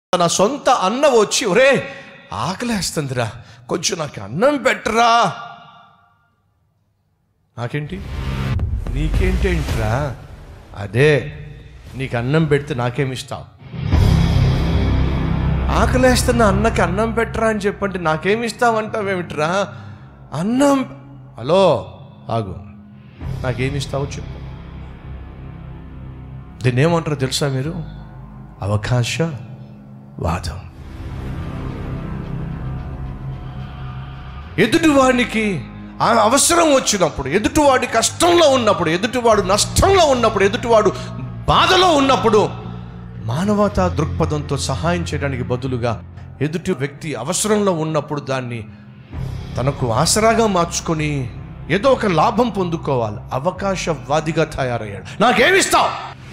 నా సొంత అన్న వచ్చి ఒరే ఆకలేస్తుందిరా కొంచెం నాకు అన్నం పెట్టరా నాకేంటి నీకేంటేంట్రా అదే నీకు అన్నం పెడితే నాకేమిస్తావు ఆకలేస్తున్న అన్నకి అన్నం పెట్టరా అని చెప్పంటే నాకేమిస్తావంటావేమిట్రా అన్నం హలో ఆగు నాకేమిస్తావో చెప్పు దీన్ని ఏమంటారో తెలుసా మీరు అవకాశ వాదం ఎదుటివాడికి ఆ అవసరం వచ్చినప్పుడు ఎదుటివాడి కష్టంలో ఉన్నప్పుడు ఎదుటివాడు నష్టంలో ఉన్నప్పుడు ఎదుటివాడు బాధలో ఉన్నప్పుడు మానవతా దృక్పథంతో సహాయం చేయడానికి బదులుగా ఎదుటి వ్యక్తి అవసరంలో ఉన్నప్పుడు దాన్ని తనకు ఆసరాగా మార్చుకొని ఏదో ఒక లాభం పొందుకోవాలి అవకాశవాదిగా తయారయ్యాడు నాకేమిస్తావు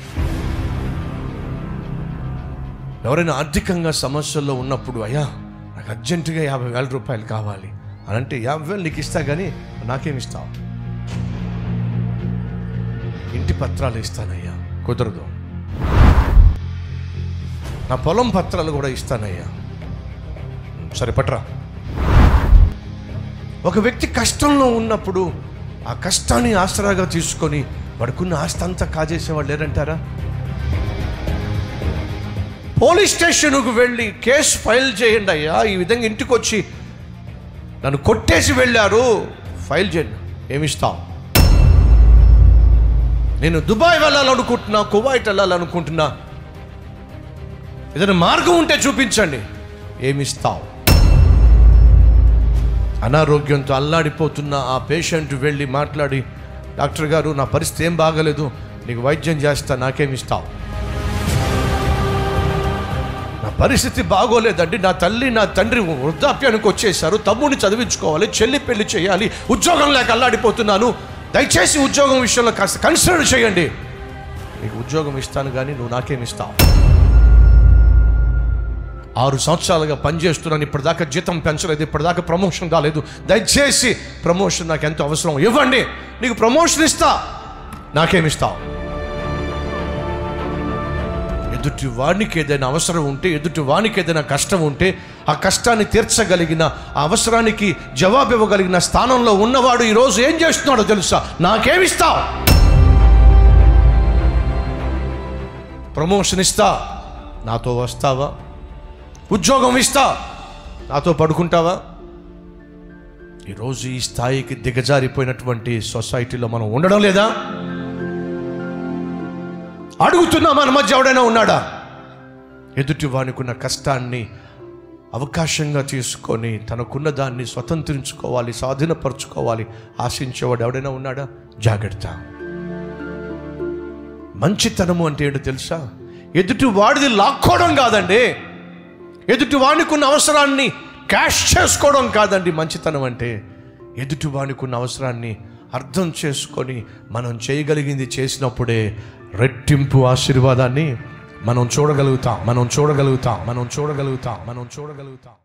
ఎవరైనా ఆర్థికంగా సమస్యల్లో ఉన్నప్పుడు అయ్యా నాకు అర్జెంటుగా యాభై వేల రూపాయలు కావాలి అని అంటే యాభై వేలు నీకు ఇస్తా కానీ నాకేమి ఇస్తావు ఇంటి పత్రాలు ఇస్తానయ్యా కుదరదు నా పొలం పత్రాలు కూడా ఇస్తానయ్యా సరే పట్రా ఒక వ్యక్తి కష్టంలో ఉన్నప్పుడు ఆ కష్టాన్ని ఆసరాగా తీసుకొని వాడుకున్న ఆస్తి అంతా కాజేసేవాళ్ళు లేరంటారా పోలీస్ స్టేషన్కు వెళ్ళి కేసు ఫైల్ చేయండి అయ్యా ఈ విధంగా ఇంటికి వచ్చి నన్ను కొట్టేసి వెళ్ళారు ఫైల్ చేయండి ఏమిస్తావు నేను దుబాయ్ వెళ్ళాలనుకుంటున్నా కువైట్ వెళ్ళాలనుకుంటున్నా ఏదైనా మార్గం ఉంటే చూపించండి ఏమిస్తావు అనారోగ్యంతో అల్లాడిపోతున్న ఆ పేషెంట్ వెళ్ళి మాట్లాడి డాక్టర్ గారు నా పరిస్థితి ఏం బాగలేదు నీకు వైద్యం చేస్తా నాకేమిస్తావు నా పరిస్థితి బాగోలేదండి నా తల్లి నా తండ్రి వృద్ధాప్యానికి వచ్చేసారు తమ్ముడిని చదివించుకోవాలి చెల్లి పెళ్లి చేయాలి ఉద్యోగం లేక అల్లాడిపోతున్నాను దయచేసి ఉద్యోగం విషయంలో కాస్త కన్సిడర్ చేయండి నీకు ఉద్యోగం ఇస్తాను కానీ నువ్వు నాకేమిస్తావు ఆరు సంవత్సరాలుగా పనిచేస్తున్నాను ఇప్పటిదాకా జీతం పెంచలేదు ఇప్పటిదాకా ప్రమోషన్ కాలేదు దయచేసి ప్రమోషన్ నాకు ఎంతో అవసరం ఇవ్వండి నీకు ప్రమోషన్ ఇస్తా నాకేమిస్తావు ఎదుటి వానికి ఏదైనా అవసరం ఉంటే ఎదుటి వానికి ఏదైనా కష్టం ఉంటే ఆ కష్టాన్ని తీర్చగలిగిన ఆ అవసరానికి జవాబు ఇవ్వగలిగిన స్థానంలో ఉన్నవాడు ఈరోజు ఏం చేస్తున్నాడో తెలుసా నాకేమిస్తావు ప్రమోషన్ ఇస్తా నాతో వస్తావా ఉద్యోగం ఇస్తా నాతో పడుకుంటావా ఈరోజు ఈ స్థాయికి దిగజారిపోయినటువంటి సొసైటీలో మనం ఉండడం లేదా అడుగుతున్నా మన మధ్య ఎవడైనా ఉన్నాడా ఎదుటి వానికున్న కష్టాన్ని అవకాశంగా తీసుకొని తనకున్న దాన్ని స్వతంత్రించుకోవాలి స్వాధీనపరచుకోవాలి ఆశించేవాడు ఎవడైనా ఉన్నాడా జాగ్రత్త మంచితనము అంటే ఏంటో తెలుసా ఎదుటి వాడిది లాక్కోవడం కాదండి ఎదుటి వానికున్న అవసరాన్ని క్యాష్ చేసుకోవడం కాదండి మంచితనం అంటే ఎదుటి వానికున్న అవసరాన్ని అర్థం చేసుకొని మనం చేయగలిగింది చేసినప్పుడే రెట్టింపు ఆశీర్వాదాన్ని మనం చూడగలుగుతాం మనం చూడగలుగుతాం మనం చూడగలుగుతాం మనం చూడగలుగుతాం